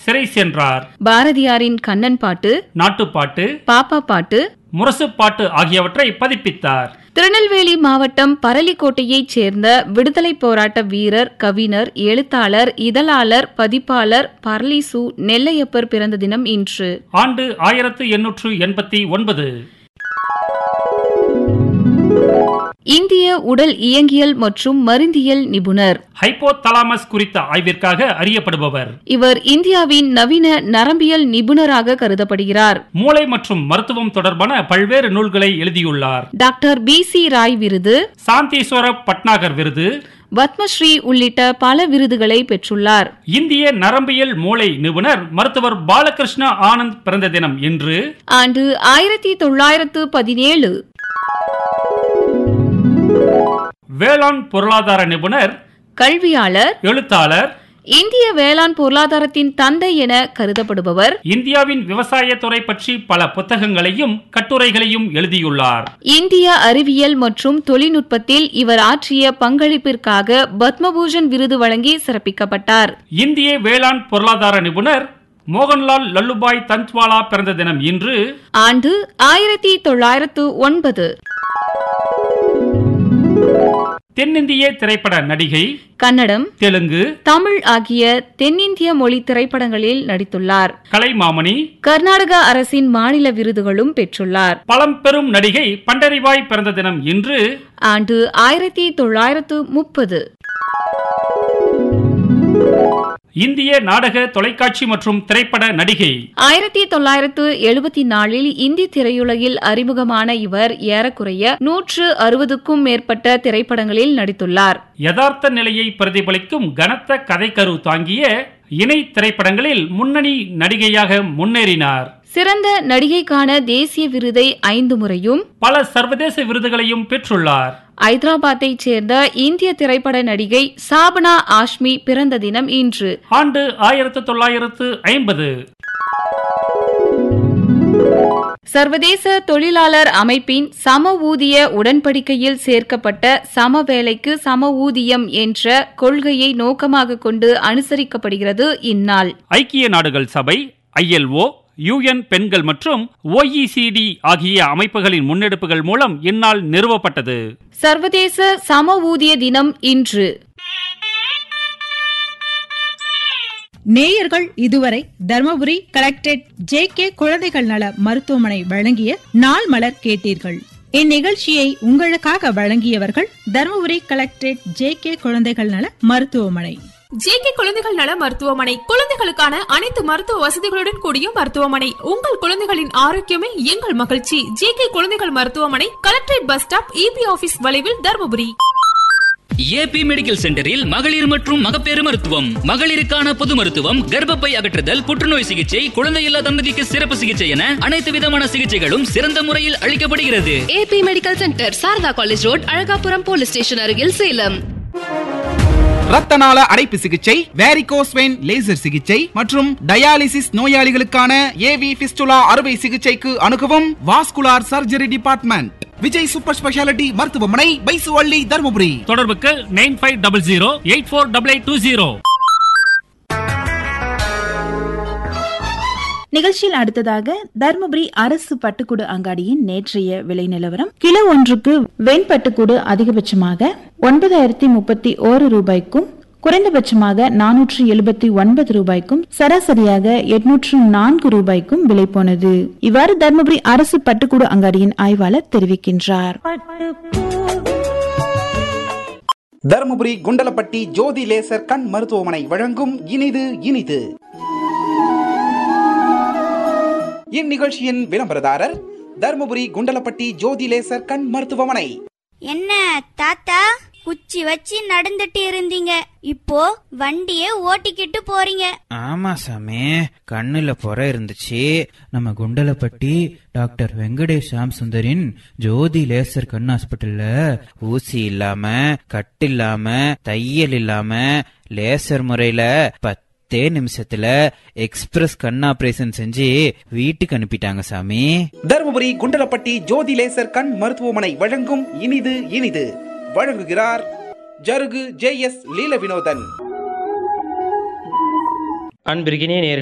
சிறை சென்றார் பாரதியாரின் கண்ணன் பாட்டு நாட்டுப்பாட்டு பாப்பா பாட்டு முரசுப்பாட்டு ஆகியவற்றை பதிப்பித்தார் திருநெல்வேலி மாவட்டம் பரளிக்கோட்டையைச் சேர்ந்த விடுதலை போராட்ட வீரர் கவிஞர் எழுத்தாளர் இதழாளர் பதிப்பாளர் பர்லிசு நெல்லையப்பர் பிறந்த தினம் இன்று ஆண்டு ஆயிரத்து எண்ணூற்று எண்பத்தி ஒன்பது இந்திய உடல் இயங்கியல் மற்றும் மருந்தியல் நிபுணர் ஹைப்போதலாமஸ் குறித்த ஆய்விற்காக அறியப்படுபவர் இவர் இந்தியாவின் நவீன நரம்பியல் நிபுணராக கருதப்படுகிறார் மூளை மற்றும் மருத்துவம் தொடர்பான பல்வேறு நூல்களை எழுதியுள்ளார் டாக்டர் பி சி ராய் விருது சாந்தீஸ்வர பட்நாகர் விருது பத்மஸ்ரீ உள்ளிட்ட பல விருதுகளை பெற்றுள்ளார் இந்திய நரம்பியல் மூளை நிபுணர் மருத்துவர் பாலகிருஷ்ண ஆனந்த் பிறந்த தினம் இன்று ஆண்டு ஆயிரத்தி தொள்ளாயிரத்து பதினேழு வேளாண் பொருளாதார நிபுணர் கல்வியாளர் எழுத்தாளர் இந்திய வேளாண் பொருளாதாரத்தின் தந்தை என கருதப்படுபவர் இந்தியாவின் விவசாயத்துறை பற்றி பல புத்தகங்களையும் கட்டுரைகளையும் எழுதியுள்ளார் இந்திய அறிவியல் மற்றும் தொழில்நுட்பத்தில் இவர் ஆற்றிய பங்களிப்பிற்காக பத்மபூஷன் விருது வழங்கி சிறப்பிக்கப்பட்டார் இந்திய வேளாண் பொருளாதார நிபுணர் மோகன்லால் லல்லுபாய் தந்த்வாலா பிறந்த தினம் இன்று ஆண்டு ஆயிரத்தி தொள்ளாயிரத்து ஒன்பது தென்னிந்திய திரைப்பட நடிகை கன்னடம் தெலுங்கு தமிழ் ஆகிய தென்னிந்திய மொழி திரைப்படங்களில் நடித்துள்ளார் கலைமாமணி கர்நாடக அரசின் மாநில விருதுகளும் பெற்றுள்ளார் பழம்பெரும் நடிகை பண்டரிபாய் பிறந்த தினம் இன்று ஆண்டு ஆயிரத்தி தொள்ளாயிரத்து முப்பது இந்திய நாடக தொலைக்காட்சி மற்றும் திரைப்பட நடிகை ஆயிரத்தி தொள்ளாயிரத்து எழுபத்தி நாலில் இந்தி திரையுலகில் அறிமுகமான இவர் ஏறக்குறைய நூற்று அறுபதுக்கும் மேற்பட்ட திரைப்படங்களில் நடித்துள்ளார் யதார்த்த நிலையை பிரதிபலிக்கும் கனத்த கதைக்கரு தாங்கிய இணை திரைப்படங்களில் முன்னணி நடிகையாக முன்னேறினார் சிறந்த நடிகைக்கான தேசிய விருதை ஐந்து முறையும் பல சர்வதேச விருதுகளையும் பெற்றுள்ளார் ஐதராபாத்தைச் சேர்ந்த இந்திய திரைப்பட நடிகை சாபனா ஆஷ்மி பிறந்த தினம் இன்று ஆண்டு ஆயிரத்து தொள்ளாயிரத்து ஐம்பது சர்வதேச தொழிலாளர் அமைப்பின் சம ஊதிய உடன்படிக்கையில் சேர்க்கப்பட்ட சம வேலைக்கு சம ஊதியம் என்ற கொள்கையை நோக்கமாக கொண்டு அனுசரிக்கப்படுகிறது இந்நாள் ஐக்கிய நாடுகள் சபை ஐஎல்ஓ யுஎன் பெண்கள் மற்றும் ஓஇசிடி ஆகிய அமைப்புகளின் முன்னெடுப்புகள் மூலம் இந்நாள் நிறுவப்பட்டது சர்வதேச சம ஊதிய தினம் இன்று நேயர்கள் இதுவரை தர்மபுரி கலெக்டரேட் ஜே கே குழந்தைகள் நல மருத்துவமனை வழங்கிய நாள் மலர் கேட்டீர்கள் இந்நிகழ்ச்சியை உங்களுக்காக வழங்கியவர்கள் தர்மபுரி கலெக்டரேட் ஜே கே குழந்தைகள் நல மருத்துவமனை ஜேகே குழந்தைகள் நல மருத்துவமனை குழந்தைகளுக்கான அனைத்து மருத்துவ வசதிகளுடன் கூடிய மருத்துவமனை உங்கள் குழந்தைகளின் ஆரோக்கியமே எங்கள் மகிழ்ச்சி ஜேகே குழந்தைகள் மருத்துவமனை collectorate bus stop EB office வளைவில் தருமபுரி ஏபி மெடிக்கல் சென்டரில் மகளிர் மற்றும் மகப்பேறு மருத்துவம் மகளிருக்கான பொது மருத்துவம் கர்ப்பப்பை அகற்றுதல் புற்றுநோய் சிகிச்சை குழந்தையில்லா தம்பதிக்கு சிறப்பு சிகிச்சை என அனைத்து விதமான சிகிச்சைகளும் சிறந்த முறையில் அளிக்கப்படுகிறது AP medical center Sharada college road Alagapuram police station அருகில் சேலம் ரத்தநாள அடைப்பு சிகிச்சை வேரிகோஸ் வெயின் லேசர் சிகிச்சை மற்றும் டயாலிசிஸ் நோயாளிகளுக்கான ஏவி பிஸ்டுலா அறுவை சிகிச்சைக்கு அணுகவும் vascular surgery department Vijay super speciality மருத்துவமனை பைசுவள்ளி தருமபுரி தொடர்புக்கு nine five double zero eight four double eight two zero நிகழ்ச்சியில் அடுத்ததாக தர்மபுரி அரசு பட்டுக்கூடு அங்காடியின் நேற்றைய விலை நிலவரம் கிலோ ஒன்றுக்கு வெண்பட்டுக்கூடு அதிகபட்சமாக ஒன்பதாயிரத்தி முப்பத்தி ஓரு ரூபாய்க்கும் குறைந்தபட்சமாக நானூற்று எழுபத்தி ஒன்பது ரூபாய்க்கும் சராசரியாக எட்நூற்று நான்கு ரூபாய்க்கும் விலை போனது இவ்வாறு தர்மபுரி அரசு பட்டுக்கூடு அங்காடியின் ஆய்வாளர் தெரிவிக்கின்றார் தருமபுரி குண்டலப்பட்டி ஜோதி லேசர் கண் மருத்துவமனை வழங்கும் இனிது இனிது இந்நிகழ்ச்சியின் விளம்பரதாரர் தருமபுரி குண்டலப்பட்டி ஜோதி லேசர் கண் மருத்துவமனை என்ன தாத்தா குச்சி வச்சு நடந்துட்டு இருந்தீங்க இப்போ வண்டிய ஓட்டிக்கிட்டு போறீங்க ஆமா சாமி கண்ணுல புற இருந்துச்சு நம்ம குண்டலப்பட்டி டாக்டர் வெங்கடேஷ் சாம் சுந்தரின் ஜோதி லேசர் கண் ஹாஸ்பிட்டல்ல ஊசி இல்லாம கட்டு இல்லாம தையல் இல்லாம லேசர் முறையில பத்தே நிமிஷத்துல எக்ஸ்பிரஸ் கண் ஆபரேஷன் செஞ்சு வீட்டுக்கு அனுப்பிட்டாங்க சாமி தருமபுரி குண்டலப்பட்டி ஜோதி லேசர் கண் மருத்துவமனை வழங்கும் இனிது இனிது வழங்குகிறார் ஜருகு ஜே எஸ் லீல வினோதன் அன்பிற்கினிய நேயர்களே